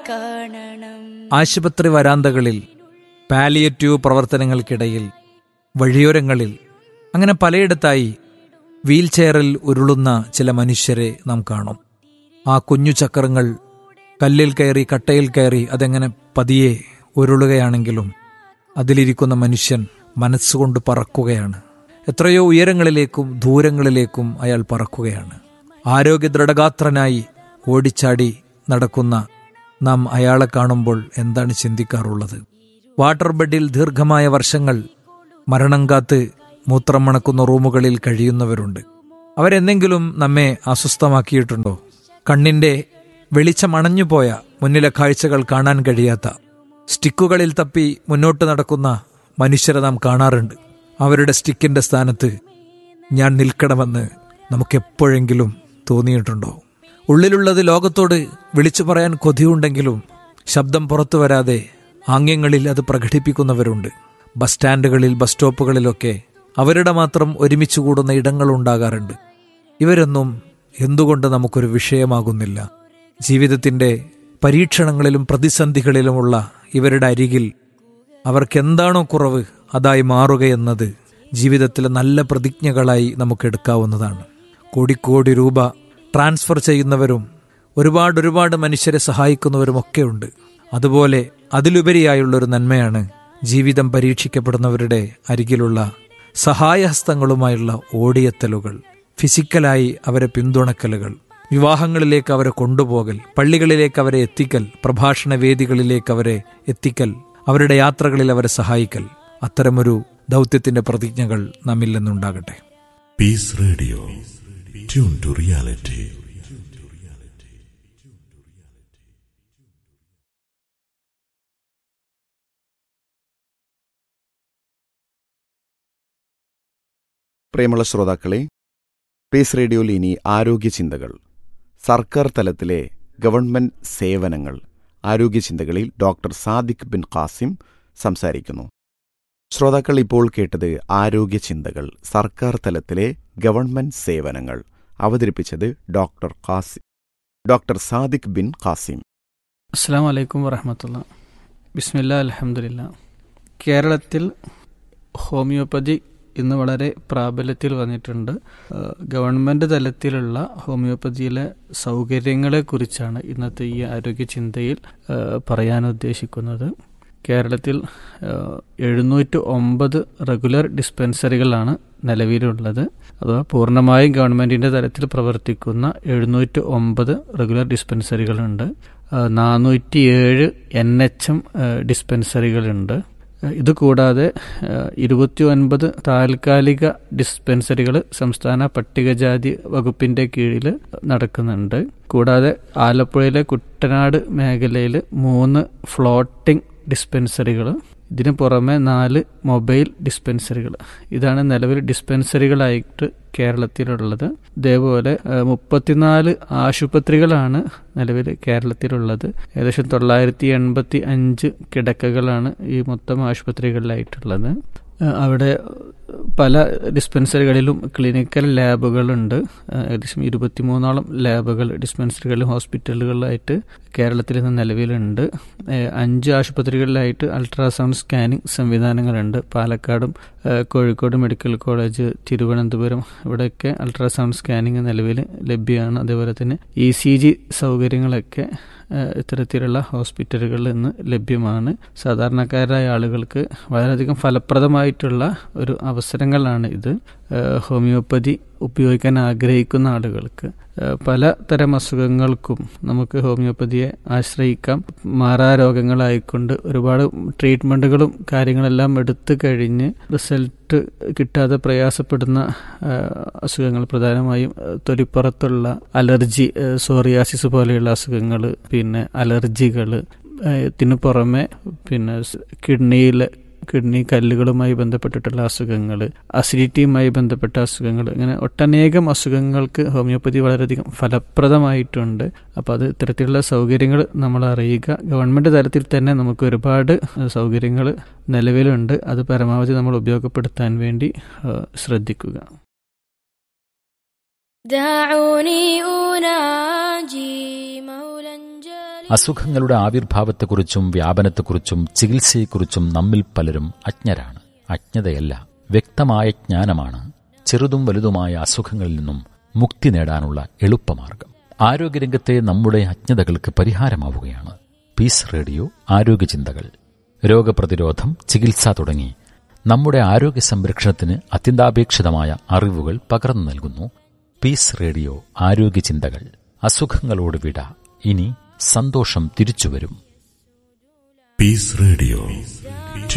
കാണണം ആശുപത്രി വരാന്തകളിൽ പാലിയേറ്റീവ് പ്രവർത്തനങ്ങൾക്കിടയിൽ വഴിയോരങ്ങളിൽ അങ്ങനെ പലയിടത്തായി വീൽചെയറിൽ ഉരുളുന്ന ചില മനുഷ്യരെ നാം കാണും ആ കുഞ്ഞു ചക്രങ്ങൾ കല്ലിൽ കയറി കട്ടയിൽ കയറി അതെങ്ങനെ പതിയെ ഉരുളുകയാണെങ്കിലും അതിലിരിക്കുന്ന മനുഷ്യൻ മനസ്സുകൊണ്ട് പറക്കുകയാണ് എത്രയോ ഉയരങ്ങളിലേക്കും ദൂരങ്ങളിലേക്കും അയാൾ പറക്കുകയാണ് ആരോഗ്യ ദൃഢഗാത്രനായി ഓടിച്ചാടി നടക്കുന്ന നാം അയാളെ കാണുമ്പോൾ എന്താണ് ചിന്തിക്കാറുള്ളത് വാട്ടർ ബെഡിൽ ദീർഘമായ വർഷങ്ങൾ മരണം കാത്ത് മൂത്രം മണക്കുന്ന റൂമുകളിൽ കഴിയുന്നവരുണ്ട് അവരെന്തെങ്കിലും നമ്മെ അസ്വസ്ഥമാക്കിയിട്ടുണ്ടോ കണ്ണിന്റെ വെളിച്ചമണഞ്ഞുപോയ മുന്നിലെ കാഴ്ചകൾ കാണാൻ കഴിയാത്ത സ്റ്റിക്കുകളിൽ തപ്പി മുന്നോട്ട് നടക്കുന്ന മനുഷ്യരെ നാം കാണാറുണ്ട് അവരുടെ സ്റ്റിക്കിന്റെ സ്ഥാനത്ത് ഞാൻ നിൽക്കണമെന്ന് നമുക്കെപ്പോഴെങ്കിലും തോന്നിയിട്ടുണ്ടോ ഉള്ളിലുള്ളത് ലോകത്തോട് വിളിച്ചു പറയാൻ കൊതിയുണ്ടെങ്കിലും ശബ്ദം പുറത്തു വരാതെ ആംഗ്യങ്ങളിൽ അത് പ്രകടിപ്പിക്കുന്നവരുണ്ട് ബസ് സ്റ്റാൻഡുകളിൽ ബസ് സ്റ്റോപ്പുകളിലൊക്കെ അവരുടെ മാത്രം ഒരുമിച്ച് കൂടുന്ന ഇടങ്ങൾ ഉണ്ടാകാറുണ്ട് ഇവരൊന്നും എന്തുകൊണ്ട് നമുക്കൊരു വിഷയമാകുന്നില്ല ജീവിതത്തിന്റെ പരീക്ഷണങ്ങളിലും പ്രതിസന്ധികളിലുമുള്ള ഇവരുടെ അരികിൽ അവർക്കെന്താണോ കുറവ് അതായി മാറുകയെന്നത് ജീവിതത്തിലെ നല്ല പ്രതിജ്ഞകളായി നമുക്ക് എടുക്കാവുന്നതാണ് കോടിക്കോടി രൂപ ട്രാൻസ്ഫർ ചെയ്യുന്നവരും ഒരുപാട് ഒരുപാട് മനുഷ്യരെ സഹായിക്കുന്നവരുമൊക്കെ ഉണ്ട് അതുപോലെ അതിലുപരിയായുള്ളൊരു നന്മയാണ് ജീവിതം പരീക്ഷിക്കപ്പെടുന്നവരുടെ അരികിലുള്ള സഹായഹസ്തങ്ങളുമായുള്ള ഓടിയെത്തലുകൾ ഫിസിക്കലായി അവരെ പിന്തുണക്കലുകൾ വിവാഹങ്ങളിലേക്ക് അവരെ കൊണ്ടുപോകൽ പള്ളികളിലേക്ക് അവരെ എത്തിക്കൽ പ്രഭാഷണ വേദികളിലേക്ക് അവരെ എത്തിക്കൽ അവരുടെ യാത്രകളിൽ അവരെ സഹായിക്കൽ അത്തരമൊരു ദൗത്യത്തിന്റെ പ്രതിജ്ഞകൾ നമ്മിൽ നിന്നുണ്ടാകട്ടെ peace radio tune to reality പ്രിയമുള്ള ശ്രോതാക്കളെ പീസ് റേഡിയോയിൽ ഇനി ആരോഗ്യ ചിന്തകൾ സർക്കാർ തലത്തിലെ ഗവൺമെന്റ് സേവനങ്ങൾ ആരോഗ്യ ചിന്തകളിൽ ഡോക്ടർ സാദിഖ് ബിൻ ഖാസിം സംസാരിക്കുന്നു ശ്രോതാക്കൾ ഇപ്പോൾ കേട്ടത് ആരോഗ്യ ചിന്തകൾ സർക്കാർ തലത്തിലെ ഗവൺമെന്റ് സേവനങ്ങൾ അവതരിപ്പിച്ചത് ഡോക്ടർ ഖാസിം ഡോക്ടർ സാദിഖ് ബിൻ ഖാസിം അസ്സാം വലൈക്കും വറഹമത്തുള്ള ബിസ്മില്ല അലഹമുല്ല കേരളത്തിൽ ഹോമിയോപ്പതി ഇന്ന് വളരെ പ്രാബല്യത്തിൽ വന്നിട്ടുണ്ട് ഏഹ് ഗവൺമെൻറ് തലത്തിലുള്ള ഹോമിയോപ്പതിയിലെ സൗകര്യങ്ങളെക്കുറിച്ചാണ് ഇന്നത്തെ ഈ ആരോഗ്യ ചിന്തയിൽ ഏഹ് പറയാൻ ഉദ്ദേശിക്കുന്നത് കേരളത്തിൽ എഴുന്നൂറ്റി ഒമ്പത് റെഗുലർ ഡിസ്പെൻസറികളാണ് നിലവിലുള്ളത് അഥവാ പൂർണ്ണമായും ഗവൺമെൻറ്റിൻ്റെ തലത്തിൽ പ്രവർത്തിക്കുന്ന എഴുന്നൂറ്റി ഒമ്പത് റെഗുലർ ഡിസ്പെൻസറികളുണ്ട് നാനൂറ്റി ഏഴ് എൻ എച്ച് എം ഡിസ്പെൻസറികളുണ്ട് ഇത് കൂടാതെ ഇരുപത്തി ഒൻപത് താൽക്കാലിക ഡിസ്പെൻസറികൾ സംസ്ഥാന പട്ടികജാതി വകുപ്പിന്റെ കീഴിൽ നടക്കുന്നുണ്ട് കൂടാതെ ആലപ്പുഴയിലെ കുട്ടനാട് മേഖലയിൽ മൂന്ന് ഫ്ലോട്ടിംഗ് ഡിസ്പെൻസറികൾ ഇതിനു പുറമെ നാല് മൊബൈൽ ഡിസ്പെൻസറികൾ ഇതാണ് നിലവിൽ ഡിസ്പെൻസറികളായിട്ട് കേരളത്തിലുള്ളത് ഇതേപോലെ മുപ്പത്തിനാല് ആശുപത്രികളാണ് നിലവിൽ കേരളത്തിലുള്ളത് ഏകദേശം തൊള്ളായിരത്തി എൺപത്തി അഞ്ച് കിടക്കകളാണ് ഈ മൊത്തം ആശുപത്രികളിലായിട്ടുള്ളത് അവിടെ പല ഡിസ്പെൻസറികളിലും ക്ലിനിക്കൽ ലാബുകളുണ്ട് ഏകദേശം ഇരുപത്തിമൂന്നോളം ലാബുകൾ ഡിസ്പെൻസറികളിലും ഹോസ്പിറ്റലുകളിലായിട്ട് കേരളത്തിൽ ഇന്ന് നിലവിലുണ്ട് അഞ്ച് ആശുപത്രികളിലായിട്ട് അൾട്രാസൗണ്ട് സ്കാനിങ് സംവിധാനങ്ങളുണ്ട് പാലക്കാടും കോഴിക്കോട് മെഡിക്കൽ കോളേജ് തിരുവനന്തപുരം ഇവിടെയൊക്കെ അൾട്രാസൗണ്ട് സ്കാനിങ് നിലവിൽ ലഭ്യമാണ് അതേപോലെ തന്നെ ഇ സി ജി സൗകര്യങ്ങളൊക്കെ ഇത്തരത്തിലുള്ള ഹോസ്പിറ്റലുകളിൽ നിന്ന് ലഭ്യമാണ് സാധാരണക്കാരായ ആളുകൾക്ക് വളരെയധികം ഫലപ്രദമായിട്ടുള്ള ഒരു അവസരങ്ങളാണ് ഇത് ഹോമിയോപ്പതി ഉപയോഗിക്കാൻ ആഗ്രഹിക്കുന്ന ആളുകൾക്ക് പല തരം അസുഖങ്ങൾക്കും നമുക്ക് ഹോമിയോപ്പതിയെ ആശ്രയിക്കാം മാറാ രോഗങ്ങളായിക്കൊണ്ട് ഒരുപാട് ട്രീറ്റ്മെൻറ്റുകളും കാര്യങ്ങളെല്ലാം എടുത്തു കഴിഞ്ഞ് റിസൾട്ട് കിട്ടാതെ പ്രയാസപ്പെടുന്ന അസുഖങ്ങൾ പ്രധാനമായും തൊലിപ്പുറത്തുള്ള അലർജി സോറിയാസിസ് പോലെയുള്ള അസുഖങ്ങൾ പിന്നെ അലർജികൾ ഇതിനു പുറമെ പിന്നെ കിഡ്നിയിലെ കിഡ്നി കല്ലുകളുമായി ബന്ധപ്പെട്ടിട്ടുള്ള അസുഖങ്ങൾ അസിഡിറ്റിയുമായി ബന്ധപ്പെട്ട അസുഖങ്ങൾ ഇങ്ങനെ ഒട്ടനേകം അസുഖങ്ങൾക്ക് ഹോമിയോപ്പതി വളരെയധികം ഫലപ്രദമായിട്ടുണ്ട് അപ്പോൾ അത് ഇത്തരത്തിലുള്ള സൗകര്യങ്ങൾ നമ്മൾ അറിയുക ഗവൺമെൻറ് തലത്തിൽ തന്നെ നമുക്ക് ഒരുപാട് സൗകര്യങ്ങൾ നിലവിലുണ്ട് അത് പരമാവധി നമ്മൾ ഉപയോഗപ്പെടുത്താൻ വേണ്ടി ശ്രദ്ധിക്കുക دعوني أناجي مولا جليلا അസുഖങ്ങളുടെ ആവിർഭാവത്തെക്കുറിച്ചും വ്യാപനത്തെക്കുറിച്ചും ചികിത്സയെക്കുറിച്ചും നമ്മിൽ പലരും അജ്ഞരാണ് അജ്ഞതയല്ല വ്യക്തമായ ജ്ഞാനമാണ് ചെറുതും വലുതുമായ അസുഖങ്ങളിൽ നിന്നും മുക്തി നേടാനുള്ള എളുപ്പമാർഗം ആരോഗ്യരംഗത്തെ നമ്മുടെ അജ്ഞതകൾക്ക് പരിഹാരമാവുകയാണ് പീസ് റേഡിയോ ആരോഗ്യചിന്തകൾ രോഗപ്രതിരോധം ചികിത്സ തുടങ്ങി നമ്മുടെ ആരോഗ്യ സംരക്ഷണത്തിന് അത്യന്താപേക്ഷിതമായ അറിവുകൾ പകർന്നു നൽകുന്നു പീസ് റേഡിയോ ആരോഗ്യചിന്തകൾ അസുഖങ്ങളോട് വിട ഇനി സന്തോഷം തിരിച്ചുവരും Peace Radio.